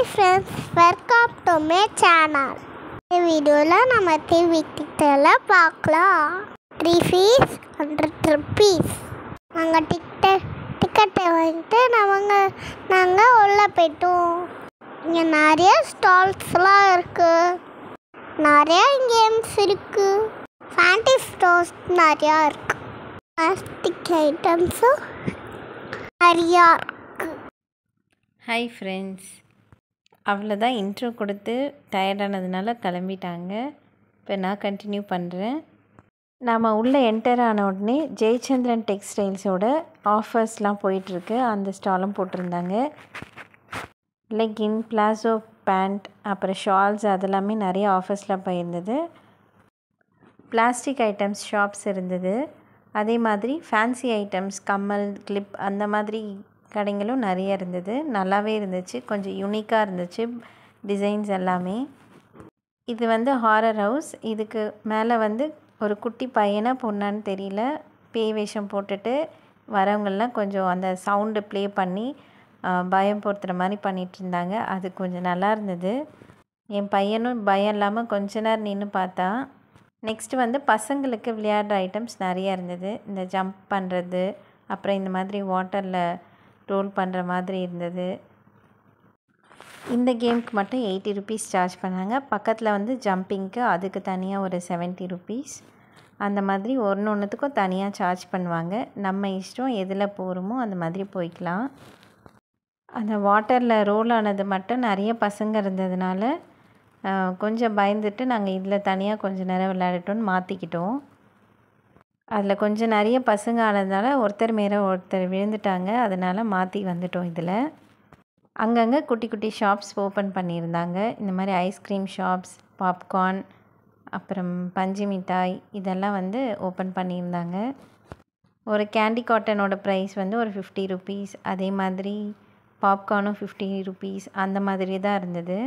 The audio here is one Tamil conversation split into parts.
friends welcome to my channel இந்த வீடியோவில் நம்ம டிவி டிக்கெட்டில் பார்க்கலாம் த்ரீ ஃபீஸ் ஹண்ட்ரட் ருபீஸ் நாங்கள் டிக்கெட் டிக்கெட்டை வாங்கிட்டு நாங்க நாங்கள் உள்ளே போயிட்டோம் இங்கே நிறைய ஸ்டால்ஸ்லாம் இருக்குது நிறைய கேம்ஸ் இருக்குது ஃபேண்டி ஸ்டோர்ஸ் நிறையா இருக்குது பிளாஸ்டிக் ஐட்டம்ஸும் நிறையா இருக்குது ஹாய் ஃப்ரெண்ட்ஸ் அவ்வளோதான் இன்ட்ரோ கொடுத்து டயர்டானதுனால கிளம்பிட்டாங்க இப்போ நான் கண்டினியூ பண்ணுறேன் நாம் உள்ளே என்டர் ஆன உடனே ஜெயச்சந்திரன் டெக்ஸ்டைல்ஸோட ஆஃபர்ஸ்லாம் போயிட்டுருக்கு அந்த ஸ்டாலும் போட்டிருந்தாங்க லெக்கின் பிளாசோ பேண்ட் அப்புறம் ஷால்ஸ் அதெல்லாமே நிறைய ஆஃபர்ஸ்லாம் போயிருந்தது பிளாஸ்டிக் ஐட்டம்ஸ் ஷாப்ஸ் இருந்தது அதே மாதிரி ஃபேன்சி ஐட்டம்ஸ் கம்மல் கிளிப் அந்த மாதிரி கடைங்களும் நிறைய இருந்தது நல்லாவே இருந்துச்சு கொஞ்சம் யூனிக்காக இருந்துச்சு டிசைன்ஸ் எல்லாமே இது வந்து ஹாரர் ஹவுஸ் இதுக்கு மேலே வந்து ஒரு குட்டி பையனா பொண்ணான்னு தெரியல பேய் வேஷம் போட்டுட்டு வரவங்கெல்லாம் கொஞ்சம் அந்த சவுண்டு ப்ளே பண்ணி ஆஹ், பயம் பொறுத்துற மாதிரி பண்ணிகிட்டு இருந்தாங்க அது கொஞ்சம் நல்லா இருந்தது என் பையனும் பயம் இல்லாமல் கொஞ்ச நேரம் நின்று பார்த்தா நெக்ஸ்ட்டு வந்து பசங்களுக்கு விளையாடுற ஐட்டம்ஸ் நிறைய இருந்தது இந்த ஜம்ப் பண்ணுறது அப்புறம் இந்த மாதிரி வாட்டரில் ரோல் பண்ணுற மாதிரி இருந்தது இந்த கேம்க்கு மட்டும் எயிட்டி ருபீஸ் சார்ஜ் பண்ணாங்க பக்கத்தில் வந்து ஜம்பிங்க்கு அதுக்கு தனியாக ஒரு செவன்ட்டி ருபீஸ் அந்த மாதிரி ஒன்று ஒன்றுத்துக்கும் தனியாக சார்ஜ் பண்ணுவாங்க நம்ம இஷ்டம் எதில் போகிறோமோ அந்த மாதிரி போய்க்கலாம் அந்த வாட்டரில் ரோல் ஆனது மட்டும் நிறைய பசங்க இருந்ததுனால ஆஹ், கொஞ்சம் பயந்துட்டு நாங்கள் இதில் தனியாக கொஞ்சம் நேரம் விளையாடட்டோன்னு மாற்றிக்கிட்டோம் அதில் கொஞ்சம் நிறைய பசங்க ஆனதுனால ஒருத்தர் மேலே ஒருத்தர் விழுந்துட்டாங்க அதனால் மாற்றி வந்துட்டோம் இதில் அங்கங்கே குட்டி குட்டி ஷாப்ஸ் ஓப்பன் பண்ணியிருந்தாங்க இந்த மாதிரி ஐஸ்கிரீம் ஷாப்ஸ் பாப்கார்ன் அப்புறம் பஞ்சு மிட்டாய் இதெல்லாம் வந்து ஓப்பன் பண்ணியிருந்தாங்க ஒரு கேண்டி காட்டனோட ப்ரைஸ் வந்து ஒரு ஃபிஃப்டி ருபீஸ் அதே மாதிரி பாப்கார்னும் ஃபிஃப்டி ருபீஸ் அந்த மாதிரி தான் இருந்தது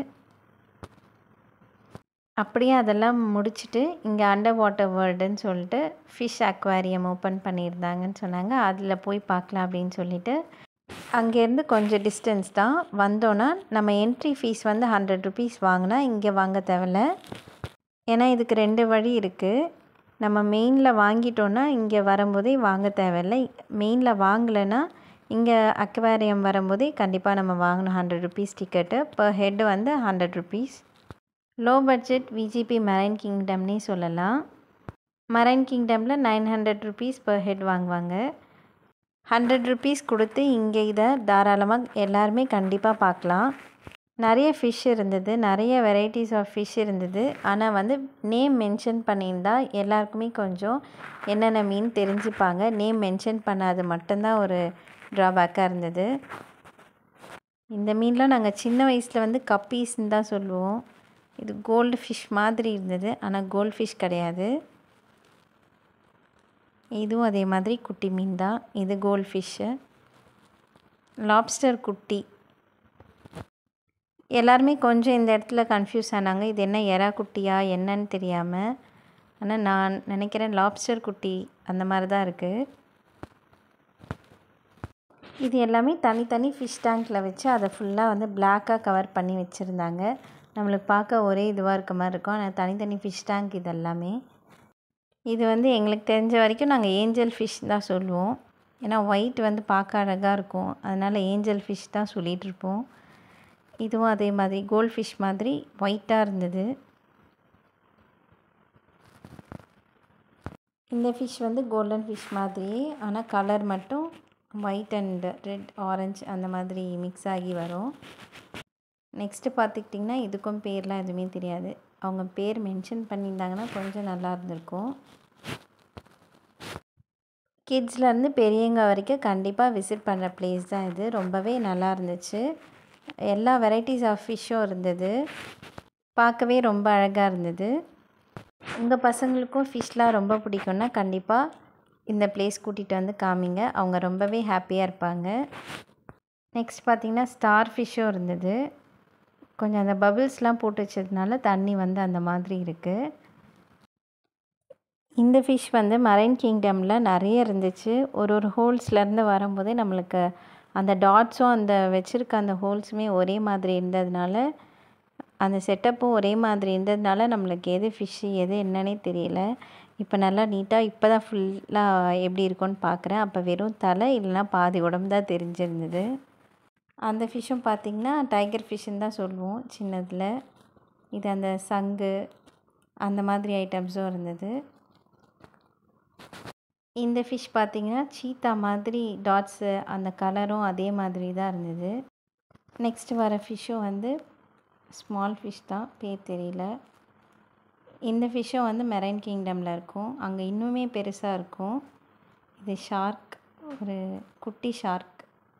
அப்படியே அதெல்லாம் முடிச்சுட்டு இங்கே அண்டர் வாட்டர் வேர்ல்டுன்னு சொல்லிட்டு ஃபிஷ் அக்வாரியம் ஓப்பன் பண்ணியிருந்தாங்கன்னு சொன்னாங்க அதில் போய் பார்க்கலாம் அப்படின்னு சொல்லிட்டு அங்கேருந்து கொஞ்சம் டிஸ்டன்ஸ் தான் வந்தோன்னா நம்ம என்ட்ரி ஃபீஸ் வந்து ஹண்ட்ரட் ருபீஸ் வாங்கினா இங்கே வாங்க தேவையில்ல ஏன்னா இதுக்கு ரெண்டு வழி இருக்குது நம்ம மெயினில் வாங்கிட்டோன்னா இங்கே வரும்போதே வாங்க தேவையில்லை மெயினில் வாங்கலைன்னா இங்கே அக்வாரியம் வரும்போதே கண்டிப்பாக நம்ம வாங்கணும் hundred rupees ticket per head வந்து hundred rupees low budget VGP marine கிங்டம்னே சொல்லலாம் மெரைன் கிங்டமில் nine hundred rupees per head வாங்குவாங்க ஹண்ட்ரட் ருபீஸ் கொடுத்து இங்கே இதை தாராளமாக எல்லாருமே கண்டிப்பாக பார்க்கலாம் நிறைய ஃபிஷ் இருந்தது நிறைய வெரைட்டிஸ் ஆஃப் ஃபிஷ் இருந்தது ஆனால் வந்து நேம் மென்ஷன் பண்ணியிருந்தா எல்லாருக்குமே கொஞ்சம் என்னென்ன மீன் தெரிஞ்சுப்பாங்க நேம் மென்ஷன் பண்ணாது மட்டும்தான் ஒரு ட்ராபேக்காக இருந்தது இந்த மீன்லாம் நாங்கள் சின்ன வயசில் வந்து கப்பீஸ்ன்னு தான் சொல்லுவோம் இது கோல்டு ஃபிஷ் மாதிரி இருந்தது ஆனால் கோல்ட் ஃபிஷ் கிடையாது இதுவும் அதே மாதிரி குட்டி மீன் தான் இது கோல்ட் ஃபிஷ்ஷு லாப்ஸ்டர் குட்டி எல்லாருமே கொஞ்சம் இந்த இடத்துல கன்ஃபியூஸ் ஆனாங்க இது என்ன எறா குட்டியா என்னன்னு தெரியாமல் ஆனால் நான் நினைக்கிறேன் லாப்ஸ்டர் குட்டி அந்த மாதிரி தான் இருக்குது இது எல்லாமே தனித்தனி ஃபிஷ் டேங்க்கில் வச்சு அதை ஃபுல்லாக வந்து பிளாக்காக கவர் பண்ணி வச்சுருந்தாங்க நம்மளுக்கு பார்க்க ஒரே இதுவாக இருக்க மாதிரி இருக்கும் ஆனால் தனித்தனி ஃபிஷ் டேங்க் இது எல்லாமே இது வந்து எங்களுக்கு தெரிஞ்ச வரைக்கும் நாங்கள் ஏஞ்சல் ஃபிஷ் தான் சொல்லுவோம் ஏன்னா ஒயிட் வந்து பார்க்க அழகாக இருக்கும் அதனால் ஏஞ்சல் ஃபிஷ் தான் சொல்லிகிட்டு இருப்போம் இதுவும் அதே மாதிரி கோல்ட் ஃபிஷ் மாதிரி ஒயிட்டாக இருந்தது இந்த ஃபிஷ் வந்து கோல்டன் ஃபிஷ் மாதிரியே ஆனால் கலர் மட்டும் ஒயிட் அண்ட் ரெட் ஆரஞ்சு அந்த மாதிரி மிக்ஸ் ஆகி வரும் நெக்ஸ்ட்டு பார்த்துக்கிட்டிங்கன்னா இதுக்கும் பேர்லாம் எதுவுமே தெரியாது அவங்க பேர் மென்ஷன் பண்ணியிருந்தாங்கன்னா கொஞ்சம் நல்லா இருந்திருக்கும் கிட்ஸ்லேருந்து பெரியவங்க வரைக்கும் கண்டிப்பாக விசிட் பண்ணுற பிளேஸ் தான் இது ரொம்பவே நல்லா இருந்துச்சு எல்லா வெரைட்டிஸ் ஆஃப் ஃபிஷ்ஷும் இருந்தது பார்க்கவே ரொம்ப அழகாக இருந்தது உங்கள் பசங்களுக்கும் ஃபிஷ்லாம் ரொம்ப பிடிக்கும்னா கண்டிப்பாக இந்த பிளேஸ் கூட்டிகிட்டு வந்து காமிங்க அவங்க ரொம்பவே ஹாப்பியாக இருப்பாங்க நெக்ஸ்ட் பார்த்திங்கன்னா ஸ்டார் ஃபிஷ்ஷும் இருந்தது கொஞ்சம் அந்த பபிள்ஸ்லாம் போட்டு வச்சதுனால தண்ணி வந்து அந்த மாதிரி இருக்குது இந்த ஃபிஷ் வந்து மரைன் கிங்டமில் நிறைய இருந்துச்சு ஒரு ஒரு ஹோல்ஸ்லேருந்து வரும்போதே நம்மளுக்கு அந்த டாட்ஸும் அந்த வச்சுருக்க அந்த ஹோல்ஸுமே ஒரே மாதிரி இருந்ததுனால அந்த செட்டப்பும் ஒரே மாதிரி இருந்ததுனால நம்மளுக்கு எது ஃபிஷ்ஷு எது என்னன்னே தெரியல இப்போ நல்லா நீட்டாக இப்போ தான் ஃபுல்லாக எப்படி இருக்கும்னு பார்க்குறேன் அப்போ வெறும் தலை இல்லைன்னா பாதி உடம்பு தான் தெரிஞ்சிருந்தது அந்த ஃபிஷ்ஷும் பார்த்திங்கன்னா டைகர் ஃபிஷ்ஷுன்னு தான் சொல்லுவோம் சின்னதில் இது அந்த சங்கு அந்த மாதிரி ஐட்டம்ஸும் இருந்தது இந்த ஃபிஷ் பார்த்திங்கன்னா சீத்தா மாதிரி டாட்ஸு அந்த கலரும் அதே மாதிரி தான் இருந்தது நெக்ஸ்ட் வர ஃபிஷ்ஷும் வந்து ஸ்மால் ஃபிஷ் தான் பேர் தெரியல இந்த ஃபிஷ்ஷும் வந்து மெரைன் கிங்டமில் இருக்கும் அங்கே இன்னுமே பெருசாக இருக்கும் இது ஷார்க் ஒரு குட்டி ஷார்க்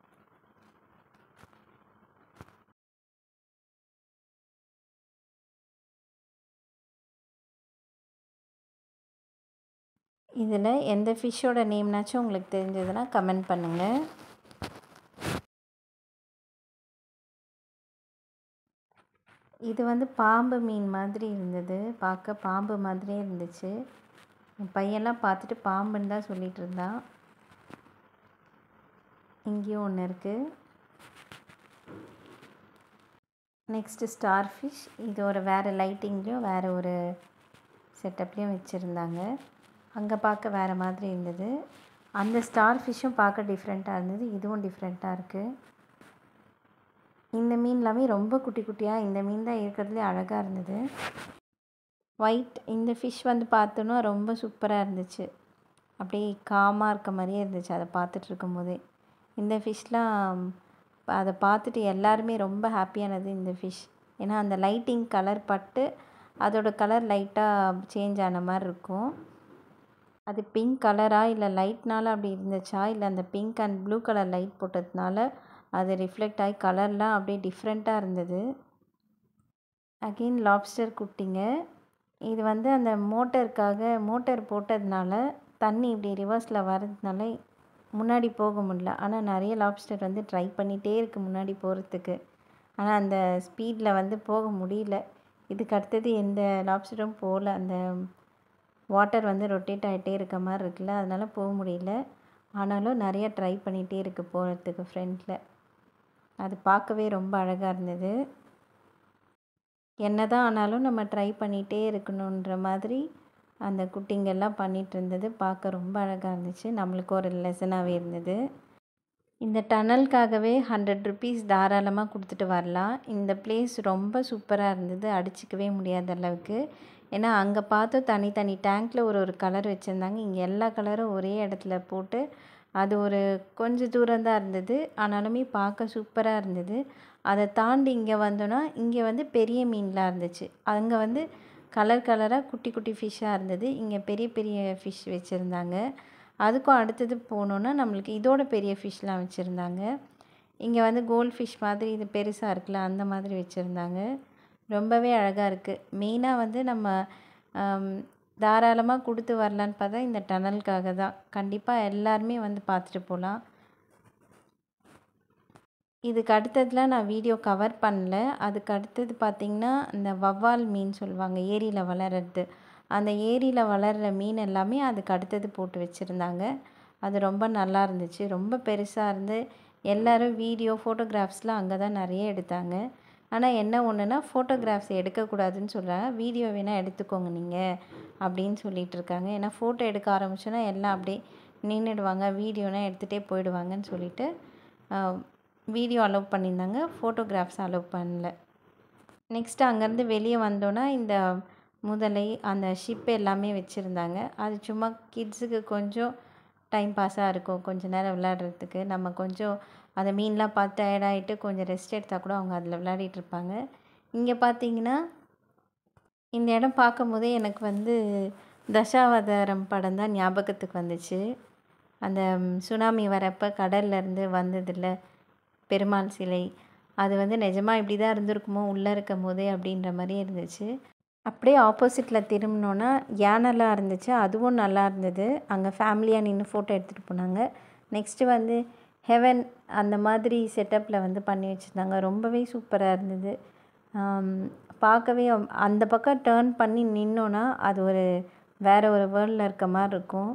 இதில் எந்த ஃபிஷ்ஷோட நேம்னாச்சும் உங்களுக்கு தெரிஞ்சதுன்னா கமெண்ட் பண்ணுங்கள் இது வந்து பாம்பு மீன் மாதிரி இருந்தது பார்க்க பாம்பு மாதிரியே இருந்துச்சு என் பையன்லாம் பார்த்துட்டு பாம்புன்னு தான் சொல்லிகிட்டு இருந்தான் இங்கேயும் ஒன்று இருக்குது நெக்ஸ்ட்டு ஸ்டார் ஃபிஷ் இது ஒரு வேறு லைட்டிங்லேயும் வேறு ஒரு செட்டப்லேயும் வச்சுருந்தாங்க அங்கே பார்க்க வேறு மாதிரி இருந்தது அந்த ஸ்டார் ஃபிஷ்ஷும் பார்க்க டிஃப்ரெண்ட்டாக இருந்தது இதுவும் டிஃப்ரெண்ட்டாக இருக்குது இந்த மீன் எல்லாமே ரொம்ப குட்டி குட்டியாக இந்த மீன் தான் இருக்கிறதுலே அழகாக இருந்தது ஒயிட் இந்த ஃபிஷ் வந்து பார்த்தோன்னா ரொம்ப சூப்பராக இருந்துச்சு அப்படியே காமாக இருக்க மாதிரியே இருந்துச்சு அதை பார்த்துட்டு இருக்கும்போதே இந்த ஃபிஷ்லாம் அதை பார்த்துட்டு எல்லாருமே ரொம்ப ஹாப்பியானது இந்த ஃபிஷ் ஏன்னா அந்த லைட்டிங் கலர் பட்டு அதோட கலர் லைட்டாக சேஞ்ச் ஆன மாதிரி இருக்கும் அது பிங்க் கலரா இல்லை லைட்னால அப்படி இருந்துச்சா இல்லை அந்த pink and blue colour light போட்டதுனால அது ரிஃப்ளெக்ட் ஆகி கலர்லாம் அப்படியே டிஃப்ரெண்ட்டாக இருந்தது அகெயின் லாப்ஸ்டர் குட்டிங்க இது வந்து அந்த மோட்டருக்காக மோட்டர் போட்டதுனால தண்ணி இப்படி ரிவர்ஸில் வர்றதுனால முன்னாடி போக முடியல ஆனால் நிறைய லாப்ஸ்டர் வந்து ட்ரை பண்ணிகிட்டே இருக்குது முன்னாடி போகிறதுக்கு ஆனால் அந்த ஸ்பீடில் வந்து போக முடியல இதுக்கு அடுத்தது எந்த லாப்ஸ்டரும் போகல அந்த வாட்டர் வந்து ரொட்டேட் ஆகிட்டே இருக்க மாதிரி இருக்குல்ல அதனால் போக முடியல ஆனாலும் நிறைய ட்ரை பண்ணிகிட்டே இருக்குது போகிறதுக்கு ஃப்ரண்ட்டில் அது பார்க்கவே ரொம்ப அழகாக இருந்தது என்ன தான் ஆனாலும் நம்ம ட்ரை பண்ணிகிட்டே இருக்கணுன்ற மாதிரி அந்த குட்டிங்கெல்லாம் பண்ணிகிட்டு இருந்தது பார்க்க ரொம்ப அழகாக இருந்துச்சு நம்மளுக்கு ஒரு லெசனாகவே இருந்தது இந்த டனலுக்காகவே ஹண்ட்ரட் ருபீஸ் தாராளமாக கொடுத்துட்டு வரலாம் இந்த பிளேஸ் ரொம்ப சூப்பராக இருந்தது அடிச்சிக்கவே முடியாத அளவுக்கு ஏன்னா அங்கே பார்த்து தனித்தனி டேங்க்கில் ஒரு ஒரு கலர் வச்சுருந்தாங்க இங்கே எல்லா கலரும் ஒரே இடத்துல போட்டு அது ஒரு கொஞ்சம் தூரம் தான் இருந்தது ஆனாலுமே பார்க்க சூப்பராக இருந்தது அதை தாண்டி இங்கே வந்தோன்னா இங்கே வந்து பெரிய மீன்லாம் இருந்துச்சு அங்கே வந்து கலர் கலராக குட்டி குட்டி ஃபிஷ்ஷாக இருந்தது இங்கே பெரிய பெரிய ஃபிஷ் வச்சுருந்தாங்க அதுக்கும் அடுத்தது போனோன்னா நம்மளுக்கு இதோட பெரிய ஃபிஷ்லாம் வச்சுருந்தாங்க இங்கே வந்து கோல்ட் ஃபிஷ் மாதிரி இது பெருசாக இருக்குல்ல அந்த மாதிரி வச்சுருந்தாங்க ரொம்பவே அழகாக இருக்குது மெயினாக வந்து நம்ம தாராளமாக கொடுத்து வரலான்னு பார்த்தா இந்த டனலுக்காக தான் கண்டிப்பாக எல்லாருமே வந்து பார்த்துட்டு போகலாம் இதுக்கு அடுத்ததுலாம் நான் வீடியோ கவர் பண்ணல அதுக்கு அடுத்தது பார்த்திங்கன்னா இந்த வவ்வால் மீன் சொல்லுவாங்க ஏரியில் வளர்கிறது அந்த ஏரியில் வளர்கிற மீன் எல்லாமே அதுக்கு அடுத்தது போட்டு வச்சுருந்தாங்க அது ரொம்ப நல்லா இருந்துச்சு ரொம்ப பெருசாக இருந்து எல்லோரும் வீடியோ ஃபோட்டோகிராஃப்ஸ்லாம் அங்கே தான் நிறைய எடுத்தாங்க ஆனால் என்ன ஒன்றுனா ஃபோட்டோகிராஃப்ஸ் எடுக்கக்கூடாதுன்னு சொல்கிறாங்க வீடியோ வேணால் எடுத்துக்கோங்க நீங்கள் அப்படின்னு சொல்லிகிட்டு இருக்காங்க ஏன்னா ஃபோட்டோ எடுக்க ஆரம்பிச்சோன்னா எல்லாம் அப்படியே நின்றுடுவாங்க வீடியோனா எடுத்துகிட்டே போயிடுவாங்கன்னு சொல்லிட்டு வீடியோ அலோவ் பண்ணியிருந்தாங்க ஃபோட்டோகிராஃப்ஸ் அலோவ் பண்ணல நெக்ஸ்ட்டு அங்கேருந்து வெளியே வந்தோன்னா இந்த முதலை அந்த ஷிப் எல்லாமே வச்சுருந்தாங்க அது சும்மா கிட்ஸுக்கு கொஞ்சம் டைம் பாஸாக இருக்கும் கொஞ்ச நேரம் விளையாடுறதுக்கு நம்ம கொஞ்சம் அந்த மீன்லாம் பார்த்து டயர்டாகிட்டு கொஞ்சம் ரெஸ்ட் எடுத்தால் கூட அவங்க அதில் விளையாடிட்டு இருப்பாங்க இங்கே பார்த்தீங்கன்னா இந்த இடம் பார்க்கும்போதே எனக்கு வந்து தசாவதாரம் படம் தான் ஞாபகத்துக்கு வந்துச்சு அந்த சுனாமி வரப்போ கடல்லேருந்து வந்ததில்ல பெருமாள் சிலை அது வந்து நிஜமாக இப்படி தான் இருந்திருக்குமோ உள்ளே இருக்கும் போதே அப்படின்ற மாதிரியே இருந்துச்சு அப்படியே ஆப்போசிட்டில் திரும்பினோன்னா யானைலாம் இருந்துச்சு அதுவும் நல்லா இருந்தது அங்கே ஃபேமிலியாக நின்று ஃபோட்டோ எடுத்துகிட்டு போனாங்க நெக்ஸ்ட்டு வந்து ஹெவன் அந்த மாதிரி செட்டப்பில் வந்து பண்ணி வச்சுருந்தாங்க ரொம்பவே சூப்பராக இருந்தது பார்க்கவே அந்த பக்கம் டேர்ன் பண்ணி நின்னோன்னா அது ஒரு வேறு ஒரு வேர்ல்டில் இருக்க மாதிரி இருக்கும்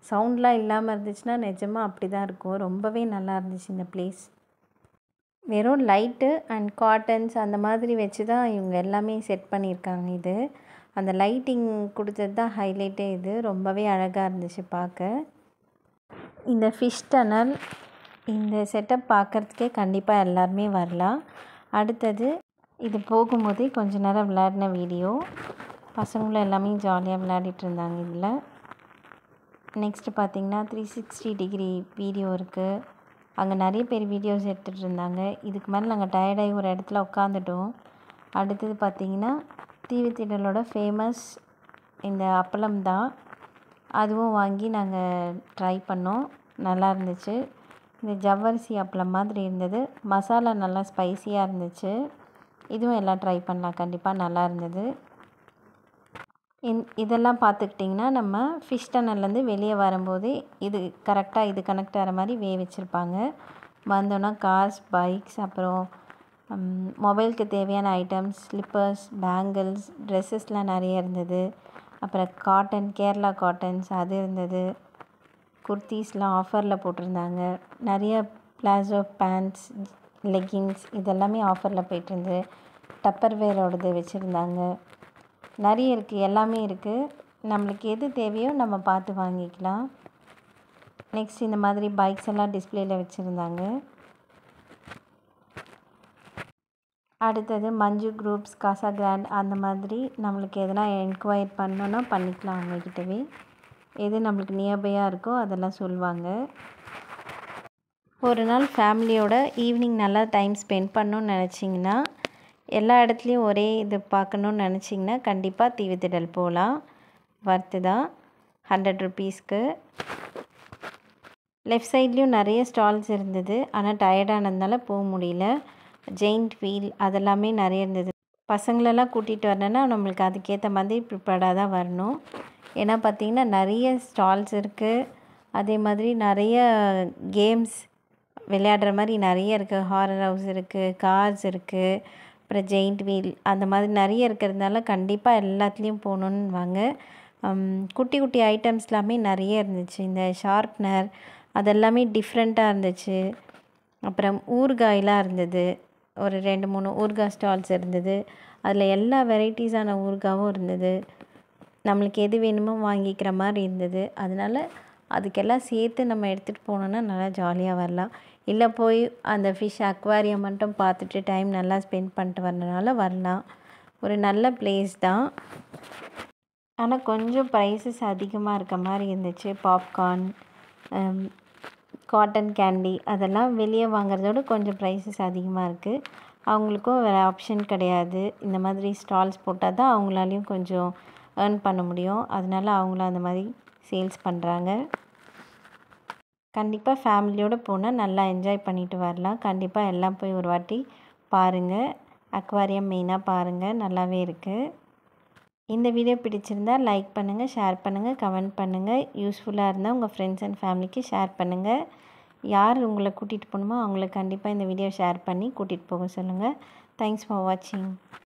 சவுண்ட்லாம் இல்லாமல் இருந்துச்சுன்னா நிஜமாக அப்படி தான் இருக்கும் ரொம்பவே நல்லா இருந்துச்சு இந்த பிளேஸ் வெறும் லைட்டு அண்ட் காட்டன்ஸ் அந்த மாதிரி வச்சு தான் இவங்க எல்லாமே செட் பண்ணியிருக்காங்க இது அந்த லைட்டிங் கொடுத்தது தான் ஹைலைட்டே இது ரொம்பவே அழகாக இருந்துச்சு பார்க்க இந்த ஃபிஷ் டனல் இந்த செட்டப் பார்க்குறதுக்கே கண்டிப்பாக எல்லாருமே வரலாம் அடுத்தது இது போகும்போதே கொஞ்ச நேரம் விளையாடின வீடியோ பசங்களும் எல்லாமே ஜாலியாக விளையாடிட்டு இருந்தாங்க இதில் நெக்ஸ்ட்டு பார்த்திங்கன்னா த்ரீ சிக்ஸ்டி டிகிரி வீடியோ இருக்குது அங்கே நிறைய பேர் வீடியோஸ் எடுத்துகிட்டு இருந்தாங்க இதுக்கு மேலே நாங்கள் டயர்டாகி ஒரு இடத்துல உட்காந்துட்டோம் அடுத்தது பார்த்திங்கன்னா தீவுத்திடலோட ஃபேமஸ் இந்த அப்பளம் தான் அதுவும் வாங்கி நாங்கள் ட்ரை பண்ணோம் நல்லா இருந்துச்சு இந்த ஜவ்வரிசி அப்பளம் மாதிரி இருந்தது மசாலா நல்லா ஸ்பைசியாக இருந்துச்சு இதுவும் எல்லாம் ட்ரை பண்ணலாம் கண்டிப்பாக நல்லா இருந்தது இந் இதெல்லாம் பார்த்துக்கிட்டிங்கன்னா நம்ம ஃபிஷ் டனல்லேருந்து வெளியே வரும்போது இது கரெக்டாக இது கனெக்ட் ஆகிற மாதிரி வே வச்சுருப்பாங்க வந்தோன்னா கார்ஸ் பைக்ஸ் அப்புறம் மொபைலுக்கு தேவையான ஐட்டம்ஸ் ஸ்லிப்பர்ஸ் பேங்கிள்ஸ் ட்ரெஸ்ஸஸ்லாம் நிறைய இருந்தது அப்புறம் காட்டன் கேரளா காட்டன்ஸ் அது இருந்தது குர்த்தீஸ்லாம் ஆஃபரில் போட்டிருந்தாங்க நிறைய பிளாசோ பேண்ட்ஸ் லெகின்ஸ் இதெல்லாமே ஆஃபரில் போயிட்டுருந்தது டப்பர் வேரோடது வச்சுருந்தாங்க நிறைய இருக்குது எல்லாமே இருக்குது நம்மளுக்கு எது தேவையோ நம்ம பார்த்து வாங்கிக்கலாம் நெக்ஸ்ட் இந்த மாதிரி பைக்ஸ் எல்லாம் டிஸ்பிளேயில் வச்சுருந்தாங்க அடுத்தது மஞ்சு குரூப்ஸ் காசா கிராண்ட் அந்த மாதிரி நம்மளுக்கு எதனா என்கொயர் பண்ணோன்னா பண்ணிக்கலாம் அவங்கக்கிட்டவே எது நம்மளுக்கு நியர்பையாக இருக்கோ அதெல்லாம் சொல்லுவாங்க ஒரு நாள் ஃபேமிலியோட ஈவினிங் நல்லா டைம் ஸ்பெண்ட் பண்ணணும்னு நினச்சிங்கன்னா எல்லா இடத்துலையும் ஒரே இது பார்க்கணுன்னு நினச்சிங்கன்னா கண்டிப்பாக தீவுத்திடல் போகலாம் வர்த்து தான் ஹண்ட்ரட் ருபீஸ்க்கு லெஃப்ட் சைட்லேயும் நிறைய ஸ்டால்ஸ் இருந்தது ஆனால் டயர்டானதுனால போக முடியல ஜெயிண்ட் வீல் அதெல்லாமே நிறைய இருந்தது பசங்களெல்லாம் கூட்டிகிட்டு வரணுன்னா நம்மளுக்கு அதுக்கேற்ற மாதிரி ப்ரிப்பேர்டாக தான் வரணும் ஏன்னா பார்த்திங்கன்னா நிறைய ஸ்டால்ஸ் இருக்குது அதே மாதிரி நிறைய கேம்ஸ் விளையாடுற மாதிரி நிறைய இருக்குது ஹாரர் ஹவுஸ் இருக்குது கார்ஸ் இருக்குது அப்புறம் ஜெயிண்ட் வீல் அந்த மாதிரி நிறைய இருக்கிறதுனால கண்டிப்பாக எல்லாத்துலேயும் போகணுன்னு வாங்க குட்டி குட்டி ஐட்டம்ஸ் எல்லாமே நிறைய இருந்துச்சு இந்த ஷார்ப்னர் அதெல்லாமே டிஃப்ரெண்ட்டாக இருந்துச்சு அப்புறம் ஊறுகாயெலாம் இருந்தது ஒரு ரெண்டு மூணு ஊறுகாய் ஸ்டால்ஸ் இருந்தது அதில் எல்லா வெரைட்டிஸான ஊறுகாவும் இருந்தது நம்மளுக்கு எது வேணுமோ வாங்கிக்கிற மாதிரி இருந்தது அதனால் அதுக்கெல்லாம் சேர்த்து நம்ம எடுத்துகிட்டு போனோன்னா நல்லா ஜாலியாக வரலாம் இல்லை போய் அந்த ஃபிஷ் அக்வாரியம் மட்டும் பார்த்துட்டு டைம் நல்லா ஸ்பெண்ட் பண்ணிட்டு வரனால வரலாம் ஒரு நல்ல பிளேஸ் தான் ஆனால் கொஞ்சம் ப்ரைஸஸ் அதிகமாக இருக்க மாதிரி இருந்துச்சு பாப்கார்ன் காட்டன் கேண்டி அதெல்லாம் வெளியே வாங்குறதோட கொஞ்சம் ப்ரைஸஸ் அதிகமாக இருக்குது அவங்களுக்கும் வேறு ஆப்ஷன் கிடையாது இந்த மாதிரி ஸ்டால்ஸ் போட்டால் தான் அவங்களாலையும் கொஞ்சம் ஏர்ன் பண்ண முடியும் அதனால அவங்களும் அந்த மாதிரி சேல்ஸ் பண்ணுறாங்க கண்டிப்பாக ஃபேமிலியோடு போனால் நல்லா என்ஜாய் பண்ணிட்டு வரலாம் கண்டிப்பாக எல்லாம் போய் ஒரு வாட்டி பாருங்கள் அக்வாரியம் மெயினாக பாருங்கள் நல்லாவே இருக்குது இந்த வீடியோ பிடிச்சிருந்தா லைக் பண்ணுங்கள் ஷேர் பண்ணுங்கள் கமெண்ட் பண்ணுங்கள் யூஸ்ஃபுல்லாக இருந்தால் உங்கள் ஃப்ரெண்ட்ஸ் அண்ட் ஃபேமிலிக்கு ஷேர் பண்ணுங்கள் யார் உங்களை கூட்டிகிட்டு போகணுமோ அவங்கள கண்டிப்பாக இந்த வீடியோ ஷேர் பண்ணி கூட்டிகிட்டு போக சொல்லுங்கள் தேங்க்ஸ் ஃபார் வாட்சிங்